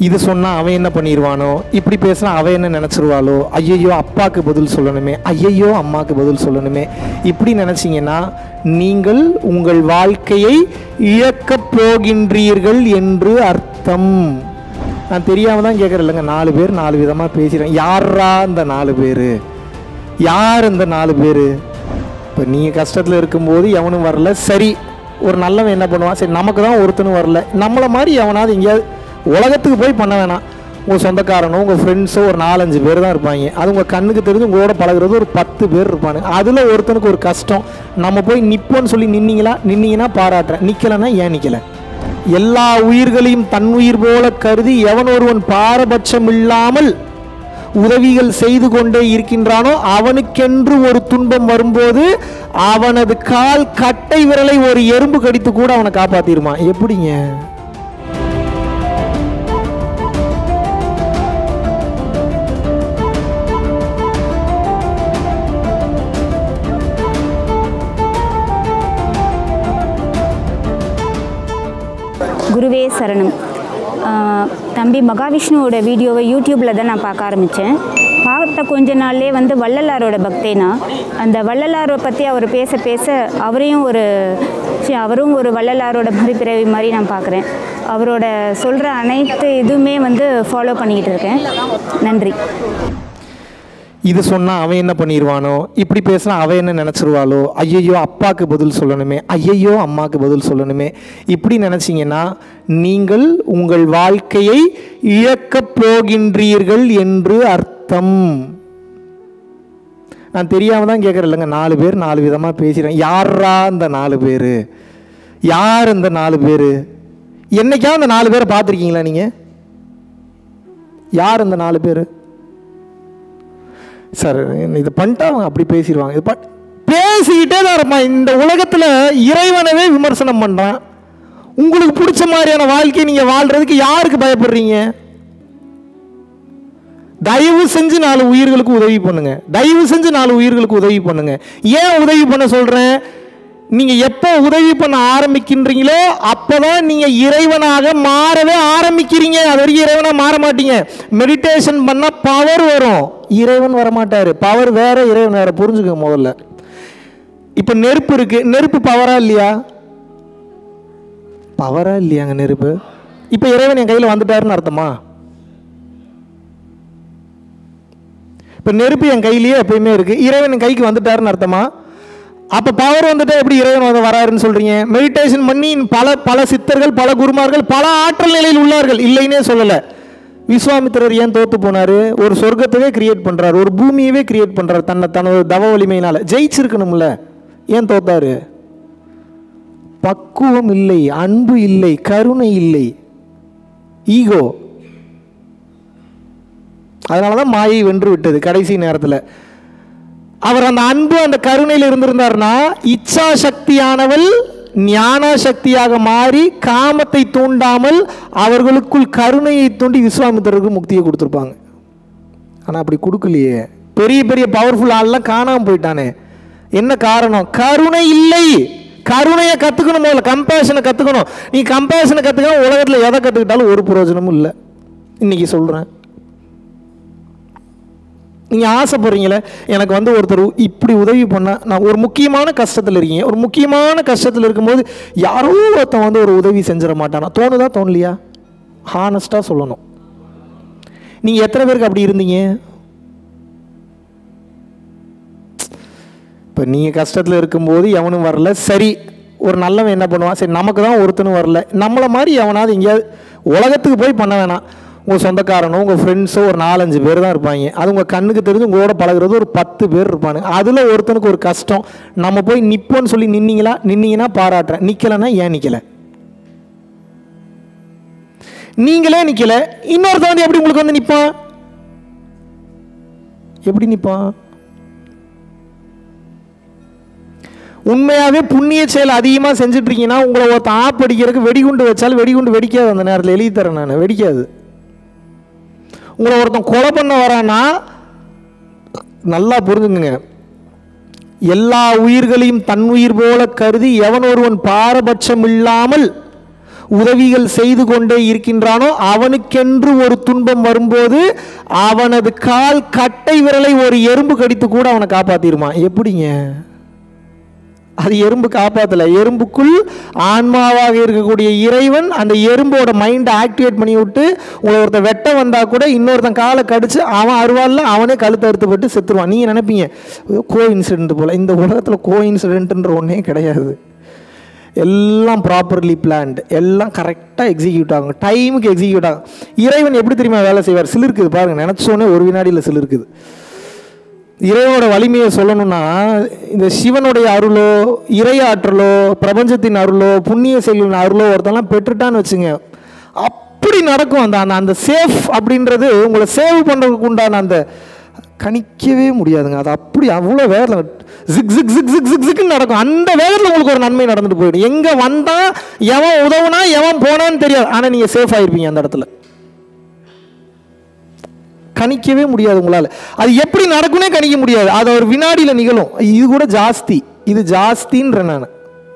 இது சொன்னால் அவன் என்ன பண்ணிடுவானோ இப்படி பேசினா அவன் என்ன நினச்சிருவாளோ ஐயையோ அப்பாவுக்கு பதில் சொல்லணுமே ஐயையோ அம்மாவுக்கு பதில் சொல்லணுமே இப்படி நினச்சிங்கன்னா நீங்கள் உங்கள் வாழ்க்கையை இழக்கப் போகின்றீர்கள் என்று அர்த்தம் நான் தெரியாமல் தான் கேட்குறேன் இல்லைங்க நாலு பேர் நாலு விதமாக பேசுகிறேன் யாரா இந்த நாலு பேர் யார் இந்த நாலு பேர் இப்போ நீங்கள் கஷ்டத்தில் இருக்கும்போது எவனும் வரல சரி ஒரு நல்லவன் என்ன பண்ணுவான் சரி நமக்கு தான் ஒருத்தனும் வரல நம்மளை மாதிரி எவனாவது எங்கேயாவது உலகத்துக்கு போய் பண்ண வேணாம் உங்கள் சொந்தக்காரனோ உங்கள் ஃப்ரெண்ட்ஸோ ஒரு நாலஞ்சு பேர் தான் இருப்பாங்க அது உங்கள் கண்ணுக்கு தெரிஞ்சு உங்களோட பழகுறது ஒரு பத்து பேர் இருப்பாங்க அதில் ஒருத்தனுக்கு ஒரு கஷ்டம் நம்ம போய் நிற்போன்னு சொல்லி நின்னீங்களா நின்னீங்கன்னா பாராட்டுறேன் நிற்கலைன்னா ஏன் நிற்கலை எல்லா உயிர்களையும் தன் உயிர் போல கருதி எவன் ஒருவன் பாரபட்சம் இல்லாமல் உதவிகள் செய்து கொண்டே இருக்கின்றானோ அவனுக்கென்று ஒரு துன்பம் வரும்போது அவனது கால் கட்டை விரலை ஒரு எறும்பு கடித்து கூட அவனை காப்பாத்திருமா எப்படிங்க குருவே சரணம் ஆஹ் தம்பி மகாவிஷ்ணுவோட வீடியோவை யூடியூப்பில் தான் நான் பார்க்க ஆரம்பித்தேன் பார்த்த கொஞ்ச நாள்லே வந்து வள்ளலாரோட பக்தேனா அந்த வள்ளலாரை பற்றி அவர் பேச பேச அவரையும் ஒரு ச்சீ, அவரும் ஒரு வள்ளலாரோட மாதிரி பிறவி மாதிரி நான் பார்க்குறேன் அவரோட சொல்கிற அனைத்து இதுவுமே வந்து ஃபாலோ பண்ணிக்கிட்டு இருக்கேன் நன்றி இது சொன்னா அவன் என்ன பண்ணிடுவானோ இப்படி பேசினா அவன் என்ன நினச்சிருவாளோ ஐயையோ அப்பாவுக்கு பதில் சொல்லணுமே ஐயையோ அம்மாவுக்கு பதில் சொல்லணுமே இப்படி நினச்சிங்கன்னா நீங்கள் உங்கள் வாழ்க்கையை இழக்கப் போகின்றீர்கள் என்று அர்த்தம் நான் தெரியாமல் தான் கேட்குறேன் இல்லைங்க நாலு பேர் நாலு விதமாக பேசுகிறேன் யாரா இந்த நாலு பேர் யார் இந்த நாலு பேர் என்னைக்காவது அந்த நாலு பேரை பார்த்துருக்கீங்களா நீங்கள் யார் இந்த நாலு பேர் சார் இது பண்ணிட்டா அவங்க அப்படி பேசிடுவாங்க இது பண்- பேசிக்கிட்டே தான் இருப்பான் இந்த உலகத்தில் இறைவனவே விமர்சனம் பண்ணுறான் உங்களுக்கு பிடிச்ச மாதிரியான வாழ்க்கையை நீங்கள் வாழ்கிறதுக்கு யாருக்கு பயப்படுறீங்க தயவு செஞ்சு நாலு உயிர்களுக்கு உதவி பண்ணுங்க தயவு செஞ்சு நாலு உயிர்களுக்கு உதவி பண்ணுங்க ஏன் உதவி பண்ண சொல்கிறேன் நீங்கள் எப்போ உதவி பண்ண ஆரம்பிக்கின்றீங்களோ அப்போதான் நீங்கள் இறைவனாக மாறவே ஆரம்பிக்கிறீங்க அது வரைக்கும் இறைவனாக மாற மாட்டீங்க மெடிடேஷன் பண்ணால் பவர் வரும் இறைவன் வரமாட்டார் பவர் வேற இறைவன் வேற புரிஞ்சுக்க முதல்ல இப்போ நெருப்பு இருக்கு நெருப்பு பவரா இல்லையா பவரா இல்லையாங்க நெருப்பு இப்போ இறைவன் என் கையில் வந்துட்டாருன்னு அர்த்தமா இப்போ நெருப்பு என் கையிலேயே எப்பயுமே இருக்கு இறைவன் என் கைக்கு வந்துட்டாருன்னு அர்த்தமா அப்போ பவர் வந்துட்டா எப்படி இறைவன் வந்து வராருன்னு சொல்றீங்க மெடிடேஷன் பண்ணி பல பல சித்தர்கள் பல குருமார்கள் பல ஆற்றல் நிலையில் உள்ளார்கள் இல்லைன்னே சொல்லலை விஸ்வாமித்திரர் ஏன் தோத்து போனாரு ஒரு சொர்க்கத்தவே கிரியேட் பண்றாரு ஒரு பூமியவே கிரியேட் பண்றாரு தன்னை தனது தவ வலிமையினால ஜெயிச்சிருக்கணும்ல ஏன் தோத்தாரு பக்குவம் இல்லை அன்பு இல்லை கருணை இல்லை ஈகோ அதனால தான் மாயை வென்று விட்டது கடைசி நேரத்தில் அவர் அந்த அன்பு அந்த கருணையில் இருந்திருந்தார்னா இச்சா சக்தியானவள் ஞான சக்தியாக மாறி காமத்தை தூண்டாமல் அவர்களுக்குள் கருணையை தூண்டி விஸ்வாமித்திரருக்கு முக்தியை கொடுத்துருப்பாங்க ஆனால் அப்படி கொடுக்கலையே பெரிய பெரிய பவர்ஃபுல் ஆள்லாம் காணாமல் போயிட்டானே என்ன காரணம் கருணை இல்லை கருணையை கற்றுக்கணும் முதல்ல கம்பேஷனை கற்றுக்கணும் நீ கம்பேஷனை கற்றுக்கணும் உலகத்தில் எதை கற்றுக்கிட்டாலும் ஒரு பிரயோஜனமும் இல்லை இன்னைக்கு சொல்கிறேன் நீங்கள் ஆசைப்படுறீங்களே எனக்கு வந்து ஒருத்தர் இப்படி உதவி பண்ணால் நான் ஒரு முக்கியமான கஷ்டத்தில் இருக்கீங்க ஒரு முக்கியமான கஷ்டத்தில் இருக்கும்போது யாரோ ஒருத்தன் வந்து ஒரு உதவி செஞ்சிட மாட்டானா தோணுதா தோணலையா ஹானஸ்ட்டாக சொல்லணும் நீங்கள் எத்தனை பேருக்கு அப்படி இருந்தீங்க இப்போ நீங்கள் கஷ்டத்தில் இருக்கும்போது எவனும் வரல சரி ஒரு நல்லவன் என்ன பண்ணுவான் சரி நமக்கு தான் ஒருத்தனும் வரல நம்மளை மாதிரி எவனாவது எங்கேயாவது உலகத்துக்கு போய் பண்ண வேணாம் உங்கள் சொந்தக்காரனோ உங்கள் ஃப்ரெண்ட்ஸோ ஒரு நாலஞ்சு பேர் தான் இருப்பாங்க அது உங்கள் கண்ணுக்கு தெரிஞ்சு உங்களோட பழகுறது ஒரு பத்து பேர் இருப்பானுங்க அதில் ஒருத்தனுக்கு ஒரு கஷ்டம் நம்ம போய் நிற்போன்னு சொல்லி நின்னீங்களா நின்னீங்கன்னா பாராட்டுறேன் நிற்கலைன்னா ஏன் நிற்கலை நீங்களே நிற்கல இன்னொருத்தன் வந்து எப்படி உங்களுக்கு வந்து நிற்பான் எப்படி நிற்பான் உண்மையாகவே புண்ணிய செயல் அதிகமாக செஞ்சுட்டு இருக்கீங்கன்னா உங்களை ஒருத்தன் ஆப் அடிக்கிறதுக்கு வெடிகுண்டு வச்சாலும் வெடிகுண்டு வெடிக்காது அந்த நேரத்தில் எழுதி தரேன் நான் வெடிக்காது உங்களை ஒருத்தன் கொலை பண்ண வரான்னா நல்லா புரிஞ்சுங்க எல்லா உயிர்களையும் தன் உயிர் போல கருதி எவன் ஒருவன் பாரபட்சம் இல்லாமல் உதவிகள் செய்து கொண்டே இருக்கின்றானோ அவனுக்கென்று ஒரு துன்பம் வரும்போது அவனது கால் கட்டை விரலை ஒரு எறும்பு கடித்து கூட அவனை காப்பாத்திருமா எப்படிங்க அது எறும்பு காப்பாத்தல எறும்புக்குள் ஆன்மாவாக இருக்கக்கூடிய இறைவன் அந்த எறும்போட மைண்டை ஆக்டிவேட் பண்ணி விட்டு உங்களை ஒருத்தன் வெட்ட வந்தா கூட இன்னொருத்தன் காலை கடிச்சு அவன் அருவாள்ல அவனே கழுத்து அறுத்துப்பட்டு செத்துருவான் நீங்க நினைப்பீங்க கோ இன்சிடென்ட் போல இந்த உலகத்துல கோ இன்சிடென்ட்ன்ற ஒன்றே கிடையாது எல்லாம் ப்ராப்பர்லி பிளான்ட் எல்லாம் கரெக்டாக எக்ஸிக்யூட் ஆகும் டைமுக்கு எக்ஸிக்யூட் ஆகும் இறைவன் எப்படி தெரியுமா வேலை செய்வார் சிலிருக்குது பாருங்க நினச்சோன்னே ஒரு வினாடியில் சிலிருக்குது இறைவனோட வலிமையை சொல்லணும்னா இந்த சிவனுடைய அருளோ இறையாற்றலோ பிரபஞ்சத்தின் அருளோ புண்ணிய செயலின் அருளோ ஒருத்தெல்லாம் பெற்றுட்டான்னு வச்சுங்க அப்படி நடக்கும் அந்த அந்த அந்த சேஃப் அப்படின்றது உங்களை சேவ் பண்ணுறதுக்கு உண்டான அந்த கணிக்கவே முடியாதுங்க அது அப்படி அவ்வளோ வேகத்தில் ஜிக் ஜிக் ஜிக் ஜிக் ஜிக் ஜிக்னு நடக்கும் அந்த வேகத்தில் உங்களுக்கு ஒரு நன்மை நடந்துட்டு போயிடும் எங்கே வந்தால் எவன் உதவுனா எவன் போனான்னு தெரியாது ஆனால் நீங்கள் சேஃப் ஆயிருப்பீங்க அந்த இடத்துல கணிக்கவே முடியாது உங்களால் அது எப்படி நடக்கும்னே கணிக்க முடியாது அது ஒரு வினாடியில் நிகழும் இது கூட ஜாஸ்தி இது ஜாஸ்தின்ற நான்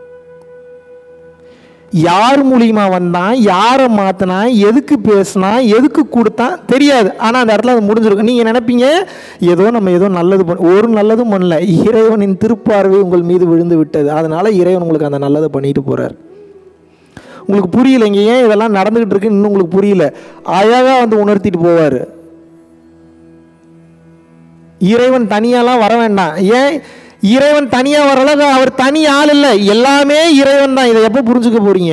யார் மூலியமா வந்தான் யாரை மாத்தினா எதுக்கு பேசினா எதுக்கு கொடுத்தான் தெரியாது ஆனால் அந்த இடத்துல அது முடிஞ்சிருக்கும் நீங்கள் நினைப்பீங்க ஏதோ நம்ம ஏதோ நல்லது பண்ண ஒரு நல்லதும் பண்ணல இறைவனின் திருப்பார்வை உங்கள் மீது விழுந்து விட்டது அதனால இறைவன் உங்களுக்கு அந்த நல்லதை பண்ணிட்டு போறார் உங்களுக்கு புரியலைங்க ஏன் இதெல்லாம் நடந்துகிட்டு இருக்குன்னு இன்னும் உங்களுக்கு புரியல அழகாக வந்து உணர்த்திட்டு போவார் இறைவன் தனியாலாம் வர வேண்டாம் ஏன் இறைவன் தனியா வர அளவுக்கு அவர் தனி ஆள் இல்லை எல்லாமே இறைவன் தான் இதை எப்போ புரிஞ்சுக்க போறீங்க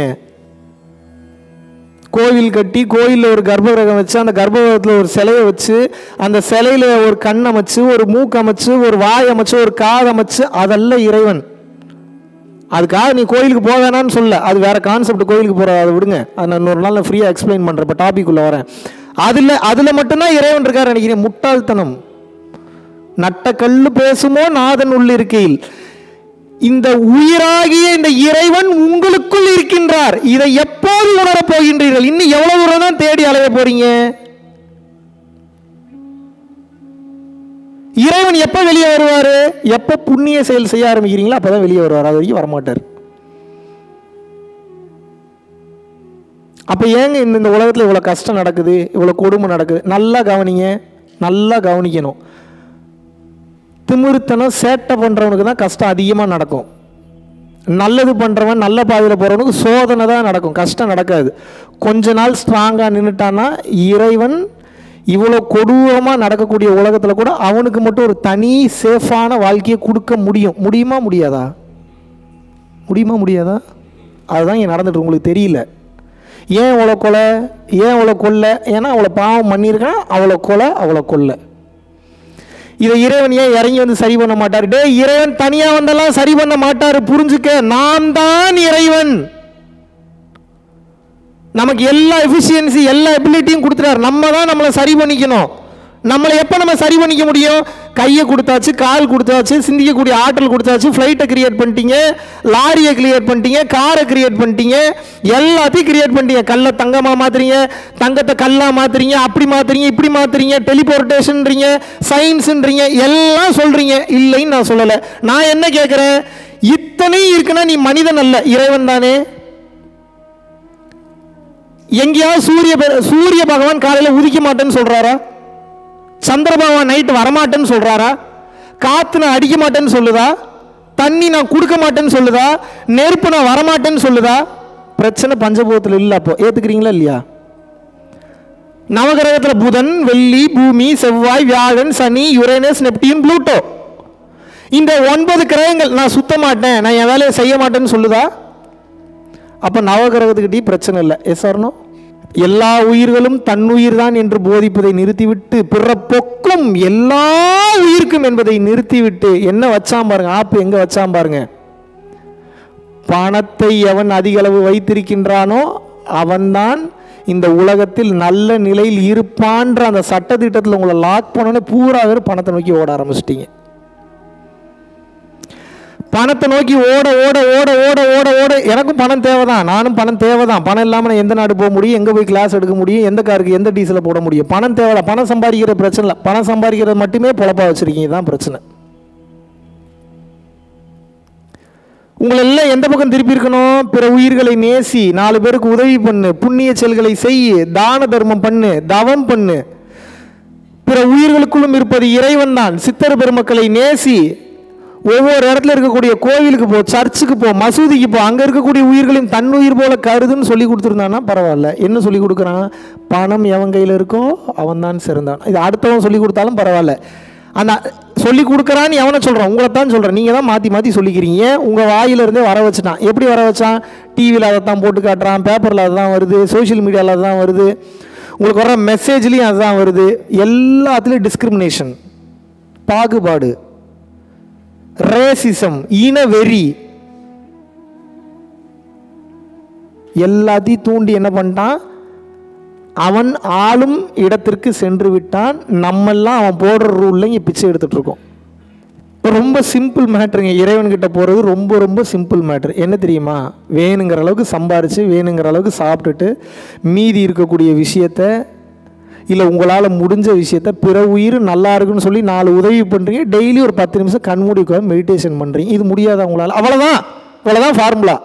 கோவில் கட்டி கோயிலில் ஒரு கர்ப்பகிரகம் வச்சு அந்த கர்ப்பகிரகத்தில் ஒரு சிலையை வச்சு அந்த சிலையில் ஒரு கண் அமைச்சு ஒரு மூக்கு அமைச்சு ஒரு வாய் அமைச்சு ஒரு காது அமைச்சு அதல்ல இறைவன் அதுக்காக நீ கோயிலுக்கு போக வேணாம்னு சொல்ல அது வேற கான்செப்ட் கோயிலுக்கு போகிற அதை விடுங்க அதை நான் இன்னொரு நாள் ஃப்ரீயாக எக்ஸ்பிளைன் பண்ணுறேன் இப்போ டாபிக் உள்ள வரேன் அதில் அதில் மட்டும்தான் இறைவன் இருக்காரு நினைக்கிறேன் முட்டாள்தனம் நட்ட கல்லு பேசுமோ நாதன் உள்ளிருக்கையில் இந்த உயிராகிய இந்த இறைவன் உங்களுக்குள் இருக்கின்றார் இதை எப்போது உணரப் போகின்றீர்கள் இன்னும் எவ்வளவு தூரம் தான் தேடி அலைய போறீங்க இறைவன் எப்ப வெளியே வருவாரு எப்ப புண்ணிய செயல் செய்ய ஆரம்பிக்கிறீங்களோ அப்பதான் வெளியே வருவார் அது வரைக்கும் வரமாட்டார் அப்ப ஏங்க இந்த இந்த உலகத்துல இவ்வளவு கஷ்டம் நடக்குது இவ்வளவு கொடுமை நடக்குது நல்லா கவனிங்க நல்லா கவனிக்கணும் திமிருத்தனம் சேட்டை பண்ணுறவனுக்கு தான் கஷ்டம் அதிகமாக நடக்கும் நல்லது பண்ணுறவன் நல்ல பாதையில் போகிறவனுக்கு சோதனை தான் நடக்கும் கஷ்டம் நடக்காது கொஞ்ச நாள் ஸ்ட்ராங்காக நின்றுட்டான்னா இறைவன் இவ்வளோ கொடூரமாக நடக்கக்கூடிய உலகத்தில் கூட அவனுக்கு மட்டும் ஒரு தனி சேஃபான வாழ்க்கையை கொடுக்க முடியும் முடியுமா முடியாதா முடியுமா முடியாதா அதுதான் இங்கே நடந்துட்டு உங்களுக்கு தெரியல ஏன் அவ்வளோ கொலை ஏன் அவ்வளோ கொல்லை ஏன்னா அவ்வளோ பாவம் பண்ணியிருக்கான் அவ்வளோ கொலை அவ்வளோ கொல்லை இதை இறைவன் ஏன் இறங்கி வந்து சரி பண்ண மாட்டார் டே இறைவன் தனியா வந்தெல்லாம் சரி பண்ண மாட்டாரு புரிஞ்சுக்க நான் தான் இறைவன் நமக்கு எல்லா எஃபிஷியன்சி எல்லா எபிலிட்டியும் கொடுத்துட்டாரு நம்ம தான் நம்மளை சரி பண்ணிக்கணும் நம்மளை எப்போ நம்ம சரி பண்ணிக்க முடியும் கையை கொடுத்தாச்சு கால் கொடுத்தாச்சு சிந்திக்கக்கூடிய ஆற்றல் கொடுத்தாச்சு ஃப்ளைட்டை கிரியேட் பண்ணிட்டீங்க லாரியை கிரியேட் பண்ணிட்டீங்க காரை கிரியேட் பண்ணிட்டீங்க எல்லாத்தையும் கிரியேட் பண்ணிட்டீங்க கல்லை தங்கமாக மாத்துறீங்க தங்கத்தை கல்லாக மாத்துறீங்க அப்படி மாத்துறீங்க இப்படி மாத்துறீங்க டெலிபோர்டேஷன்றீங்க சயின்ஸுன்றீங்க எல்லாம் சொல்றீங்க இல்லைன்னு நான் சொல்லலை நான் என்ன கேட்குறேன் இத்தனையும் இருக்குன்னா நீ மனிதன் அல்ல இறைவன் தானே எங்கேயாவது சூரிய பெ- சூரிய பகவான் காலையில் உதிக்க மாட்டேன்னு சொல்றாரா சந்திர பகவான் நைட்டு வரமாட்டேன்னு சொல்றாரா காத்து நான் அடிக்க மாட்டேன்னு சொல்லுதா தண்ணி நான் கொடுக்க மாட்டேன்னு சொல்லுதா நெருப்பு நான் வரமாட்டேன்னு சொல்லுதா பிரச்சனை பஞ்சபூதத்தில் இல்லை அப்போ ஏத்துக்கிறீங்களா இல்லையா நவகிரகத்தில் புதன் வெள்ளி பூமி செவ்வாய் வியாழன் சனி யுரேனஸ் நெப்டியூன் ப்ளூட்டோ இந்த ஒன்பது கிரகங்கள் நான் சுத்த மாட்டேன் நான் என் வேலையை செய்ய மாட்டேன்னு சொல்லுதா அப்போ நவகிரகத்துக்கிட்டே பிரச்சனை இல்லை எஸ் ஆர்னோ எல்லா உயிர்களும் தன்னுயிர் தான் என்று போதிப்பதை நிறுத்திவிட்டு பிறப்பொக்கும் எல்லா உயிர்க்கும் என்பதை நிறுத்திவிட்டு என்ன வச்சான் பாருங்க ஆப்பு எங்க வச்சான் பாருங்க பணத்தை எவன் அதிக அளவு வைத்திருக்கின்றானோ அவன்தான் இந்த உலகத்தில் நல்ல நிலையில் இருப்பான்ற அந்த சட்டத்திட்டத்தில் உங்களை லாக் பண்ணோன்னே பூரா பேர் பணத்தை நோக்கி ஓட ஆரம்பிச்சிட்டீங்க பணத்தை நோக்கி ஓட ஓட ஓட ஓட ஓட ஓட எனக்கும் பணம் தேவைதான் நானும் பணம் தேவைதான் பணம் இல்லாமல் நான் எந்த நாடு போக முடியும் எங்கே போய் கிளாஸ் எடுக்க முடியும் எந்த காருக்கு எந்த டீசலை போட முடியும் பணம் தேவைதான் பணம் சம்பாதிக்கிற பிரச்சனை இல்லை பணம் சம்பாதிக்கிறது மட்டுமே பொழப்பா வச்சிருக்கீங்க தான் பிரச்சனை உங்களை எல்லாம் எந்த பக்கம் திருப்பி இருக்கணும் பிற உயிர்களை நேசி நாலு பேருக்கு உதவி பண்ணு புண்ணிய செயல்களை செய் தான தர்மம் பண்ணு தவம் பண்ணு பிற உயிர்களுக்குள்ளும் இருப்பது இறைவன் தான் சித்தர் பெருமக்களை நேசி ஒவ்வொரு இடத்துல இருக்கக்கூடிய கோவிலுக்கு போ சர்ச்சுக்கு போ மசூதிக்கு போ அங்கே இருக்கக்கூடிய உயிர்களையும் தன்னுயிர் போல கருதுன்னு சொல்லி கொடுத்துருந்தான்னா பரவாயில்ல என்ன சொல்லி கொடுக்குறான் பணம் எவன் கையில் இருக்கோ அவன் தான் சிறந்தான் இது அடுத்தவன் சொல்லி கொடுத்தாலும் பரவாயில்ல அந்த சொல்லி கொடுக்குறான்னு எவனை சொல்கிறான் உங்களை தான் சொல்கிறேன் நீங்கள் தான் மாற்றி மாற்றி சொல்லிக்கிறீங்க உங்கள் வாயிலிருந்தே வர வச்சுட்டான் எப்படி வர வச்சான் டிவியில் அதை தான் போட்டு காட்டுறான் பேப்பரில் அதுதான் வருது சோஷியல் மீடியாவில் அதுதான் வருது உங்களுக்கு வர மெசேஜ்லேயும் அதுதான் வருது எல்லாத்துலேயும் டிஸ்கிரிமினேஷன் பாகுபாடு ரேசிசம் இனவெறி எல்லாத்தையும் தூண்டி என்ன பண்ணிட்டான் அவன் ஆளும் இடத்திற்கு சென்று விட்டான் நம்மெல்லாம் அவன் போடுற ரூல்ல இங்கே பிச்சை எடுத்துட்டு இருக்கோம் ரொம்ப சிம்பிள் மேட்ருங்க இறைவன்கிட்ட போகிறது ரொம்ப ரொம்ப சிம்பிள் மேட்ரு என்ன தெரியுமா வேணுங்கிற அளவுக்கு சம்பாரித்து வேணுங்கிற அளவுக்கு சாப்பிட்டுட்டு மீதி இருக்கக்கூடிய விஷயத்த இல்லை உங்களால் முடிஞ்ச விஷயத்த பிற உயிர் நல்லா இருக்குன்னு சொல்லி நாலு உதவி பண்ணுறீங்க டெய்லி ஒரு பத்து நிமிஷம் கண்மூடி உட்காந்து மெடிடேஷன் பண்ணுறீங்க இது முடியாதா உங்களால் அவ்வளோதான் இவ்வளோதான் ஃபார்முலா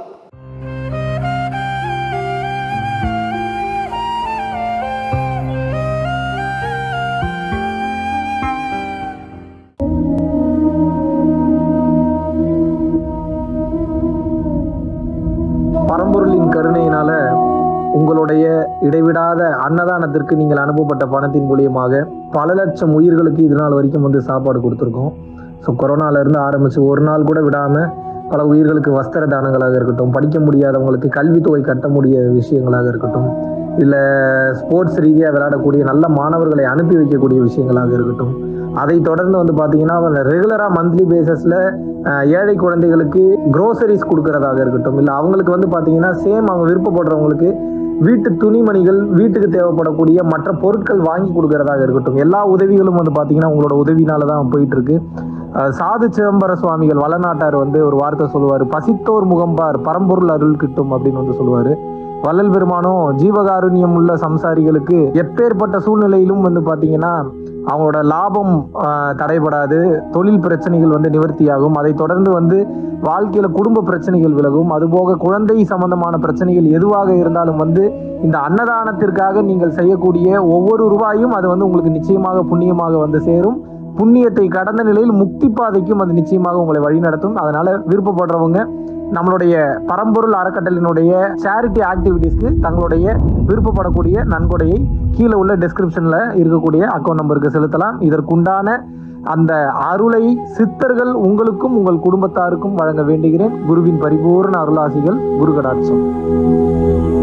பரம்பொருளின் கருணையினால உங்களுடைய இடைவிடாத அன்னதானத்திற்கு நீங்கள் அனுப்பப்பட்ட பணத்தின் மூலியமாக பல லட்சம் உயிர்களுக்கு இது நாள் வரைக்கும் வந்து சாப்பாடு கொடுத்துருக்கோம் ஸோ கொரோனாலேருந்து ஆரம்பித்து ஒரு நாள் கூட விடாமல் பல உயிர்களுக்கு வஸ்திர தானங்களாக இருக்கட்டும் படிக்க முடியாதவங்களுக்கு கல்வித்தொகை கட்ட முடிய விஷயங்களாக இருக்கட்டும் இல்லை ஸ்போர்ட்ஸ் ரீதியாக விளையாடக்கூடிய நல்ல மாணவர்களை அனுப்பி வைக்கக்கூடிய விஷயங்களாக இருக்கட்டும் அதை தொடர்ந்து வந்து பார்த்தீங்கன்னா ரெகுலராக மந்த்லி பேசிஸில் ஏழை குழந்தைகளுக்கு க்ரோசரிஸ் கொடுக்கறதாக இருக்கட்டும் இல்லை அவங்களுக்கு வந்து பார்த்தீங்கன்னா சேம் அவங்க விருப்பப்படுறவங்களுக்கு வீட்டு துணிமணிகள் வீட்டுக்கு தேவைப்படக்கூடிய மற்ற பொருட்கள் வாங்கி கொடுக்கறதாக இருக்கட்டும் எல்லா உதவிகளும் வந்து பார்த்தீங்கன்னா உங்களோட உதவினால தான் போயிட்டு இருக்கு அஹ் சாது சிதம்பர சுவாமிகள் வளநாட்டார் வந்து ஒரு வார்த்தை சொல்லுவார் பசித்தோர் முகம்பார் பரம்பொருள் அருள் கிட்டும் அப்படின்னு வந்து சொல்லுவார் வள்ளல் பெருமானும் ஜீவகாருண்யம் உள்ள சம்சாரிகளுக்கு எப்பேற்பட்ட சூழ்நிலையிலும் வந்து பார்த்தீங்கன்னா அவங்களோட லாபம் ஆஹ், தடைபடாது தொழில் பிரச்சனைகள் வந்து நிவர்த்தியாகும் அதை தொடர்ந்து வந்து வாழ்க்கையில குடும்ப பிரச்சனைகள் விலகும் அதுபோக குழந்தை சம்பந்தமான பிரச்சனைகள் எதுவாக இருந்தாலும் வந்து இந்த அன்னதானத்திற்காக நீங்கள் செய்யக்கூடிய ஒவ்வொரு ரூபாயும் அது வந்து உங்களுக்கு நிச்சயமாக புண்ணியமாக வந்து சேரும் புண்ணியத்தை கடந்த நிலையில் முக்தி பாதைக்கும் அது நிச்சயமாக உங்களை வழிநடத்தும் அதனால விருப்பப்படுறவங்க நம்மளுடைய பரம்பொருள் அறக்கட்டளினுடைய சேரிட்டி ஆக்டிவிட்டீஸ்க்கு தங்களுடைய விருப்பப்படக்கூடிய நன்கொடையை கீழே உள்ள டிஸ்கிரிப்ஷன்ல இருக்கக்கூடிய அக்கௌண்ட் நம்பருக்கு செலுத்தலாம் இதற்குண்டான அந்த அருளை சித்தர்கள் உங்களுக்கும் உங்கள் குடும்பத்தாருக்கும் வழங்க வேண்டுகிறேன் குருவின் பரிபூர்ண அருளாசிகள் குரு கடாட்சம்